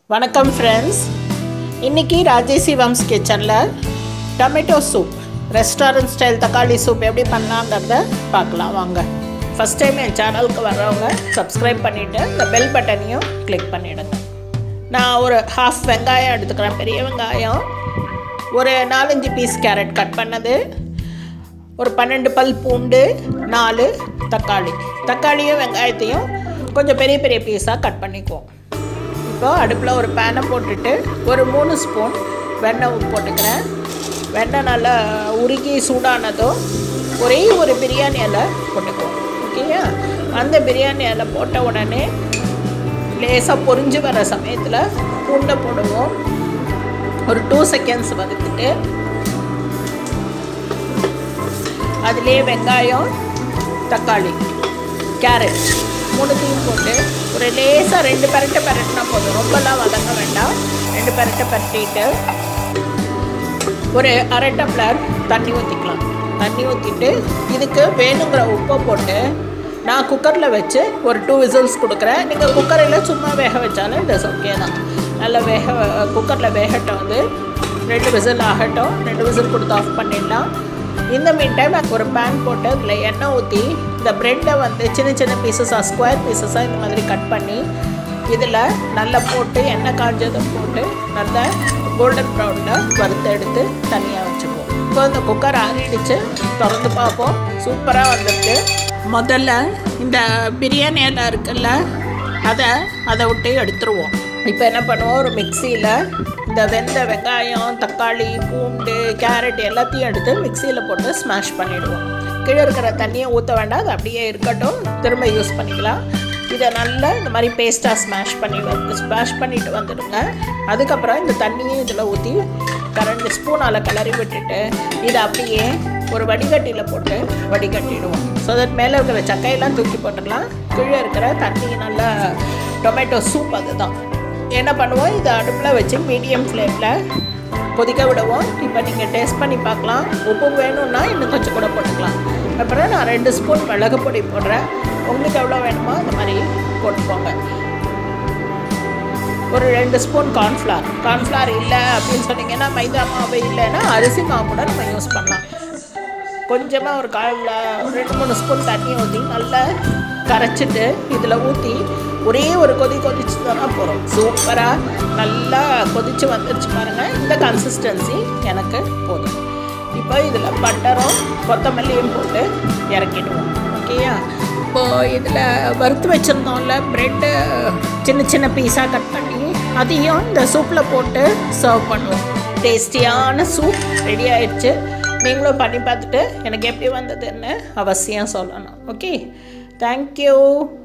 வணக்கம் ஃப்ரெண்ட்ஸ் இன்னைக்கு ராஜேசி வம்ஸ் கிச்சனில் டொமேட்டோ சூப் ரெஸ்டாரண்ட் ஸ்டைல் தக்காளி சூப் எப்படி பண்ணலாங்கிறத பார்க்கலாம் வாங்க ஃபஸ்ட் டைம் என் சேனலுக்கு வர்றவங்க சப்ஸ்கிரைப் பண்ணிவிட்டு இந்த பெல் பட்டனையும் கிளிக் பண்ணிவிடுங்க நான் ஒரு ஹாஃப் வெங்காயம் எடுத்துக்கிறேன் பெரிய வெங்காயம் ஒரு நாலஞ்சு பீஸ் கேரட் கட் பண்ணது ஒரு பன்னெண்டு பல் பூண்டு நாலு தக்காளி தக்காளியும் வெங்காயத்தையும் கொஞ்சம் பெரிய பெரிய பீஸாக கட் பண்ணிக்குவோம் இப்போ அடுப்பில் ஒரு பேனை போட்டுட்டு ஒரு மூணு ஸ்பூன் வெண்ணெய் போட்டுக்கிறேன் வெண்ணெய் நல்லா உருகி சூடானதும் ஒரே ஒரு பிரியாணி இலை போட்டுக்குவோம் ஓகேயா அந்த பிரியாணி இலை போட்ட உடனே லேசாக பொரிஞ்சு வர சமயத்தில் பூண்டை போடுவோம் ஒரு டூ செகண்ட்ஸ் வதக்கிட்டு அதுலேயே வெங்காயம் தக்காளி கேரட் மூணுத்தையும் போட்டு ஒரு லேசாக ரெண்டு பரட்டை பரட்டினா போதும் ரொம்பலாம் வதங்க வேண்டாம் ரெண்டு பரட்டை பரட்டிட்டு ஒரு அரை டம்ளர் தண்ணி ஊற்றிக்கலாம் தண்ணி ஊற்றிட்டு இதுக்கு வேணுங்கிற உப்பை போட்டு நான் குக்கரில் வச்சு ஒரு டூ விசில்ஸ் கொடுக்குறேன் நீங்கள் குக்கரில் சும்மா வேக வச்சாலும் இட்ஸ் ஓகே தான் நல்லா வேக குக்கரில் வேகட்டும் வந்து ரெண்டு விசில் ஆகட்டும் ரெண்டு விசில் கொடுத்து ஆஃப் பண்ணிடலாம் இந்த மீன் டைம் ஒரு பேன் போட்டு அதில் எண்ணெய் ஊற்றி இந்த ப்ரெட்டை வந்து சின்ன சின்ன பீசஸாக ஸ்கொயர் பீசஸாக இந்த மாதிரி கட் பண்ணி இதில் நல்லா போட்டு எண்ணெய் காஞ்சதும் போட்டு நல்லா கோல்டன் ப்ரௌனில் வறுத்து எடுத்து தனியாக வச்சுக்குவோம் இப்போ இந்த குக்கர் ஆறிடுச்சு திறந்து பார்ப்போம் சூப்பராக வந்திருக்கு முதல்ல இந்த பிரியாணி எல்லாம் இருக்குல்ல அதை அதை விட்டு எடுத்துருவோம் இப்போ என்ன பண்ணுவோம் ஒரு மிக்சியில் இந்த வெந்த வெங்காயம் தக்காளி பூண்டு கேரட் எல்லாத்தையும் எடுத்து மிக்சியில் போட்டு ஸ்மாஷ் பண்ணிவிடுவோம் கீழே இருக்கிற தண்ணியை ஊற்ற வேண்டாம் அது அப்படியே இருக்கட்டும் திரும்ப யூஸ் பண்ணிக்கலாம் இதை நல்லா இந்த மாதிரி பேஸ்ட்டாக ஸ்மாஷ் பண்ணி வந்து ஸ்மாஷ் பண்ணிட்டு வந்துடுங்க அதுக்கப்புறம் இந்த தண்ணியை இதில் ஊற்றி கரண்ட் ஸ்பூனால் கிளறி விட்டுட்டு இதை அப்படியே ஒரு வடிகட்டியில் போட்டு வடிகட்டிடுவோம் ஸோ தட் மேலே இருக்கிற சக்கையெல்லாம் தூக்கி போட்டுடலாம் கீழே இருக்கிற தண்ணி நல்லா டொமேட்டோ சூப் அதுதான் என்ன பண்ணுவோம் இதை அடுப்பில் வச்சு மீடியம் ஃப்ளேமில் கொதிக்க விடுவோம் இப்போ நீங்கள் டேஸ்ட் பண்ணி பார்க்கலாம் உப்பு வேணும்னா இன்னும் கொஞ்சம் கூட போட்டுக்கலாம் அப்புறம் நான் ரெண்டு ஸ்பூன் மிளகு பொடி போடுறேன் உங்களுக்கு எவ்வளோ வேணுமோ அந்த மாதிரி போட்டுக்கோங்க ஒரு ரெண்டு ஸ்பூன் கார்ன்ஃப்ளவர் கார்ன்ஃப்ளவர் இல்லை அப்படின்னு சொன்னீங்கன்னா மைதா மாவு இல்லைன்னா அரிசி மாவு கூட நம்ம யூஸ் பண்ணலாம் கொஞ்சமாக ஒரு காலில் ரெண்டு மூணு ஸ்பூன் தண்ணி ஊற்றி நல்லா கரைச்சிட்டு இதில் ஊற்றி ஒரே ஒரு கொதி கொதிச்சு தானே போகிறோம் சூப்பராக நல்லா கொதித்து வந்துருச்சு பாருங்கள் இந்த கன்சிஸ்டன்சி எனக்கு போதும் இப்போ இதில் பட்டரும் கொத்தமல்லியும் போட்டு இறக்கிடுவோம் ஓகேயா இப்போது இதில் வறுத்து வச்சுருந்தோம்ல ப்ரெட்டு சின்ன சின்ன பீஸாக கட் பண்ணி அதையும் இந்த சூப்பில் போட்டு சர்வ் பண்ணுவோம் டேஸ்டியான சூப் ரெடி ஆயிடுச்சு நீங்களும் பண்ணி பார்த்துட்டு எனக்கு எப்படி வந்ததுன்னு அவசியம் சொல்லணும் ஓகே தேங்க்யூ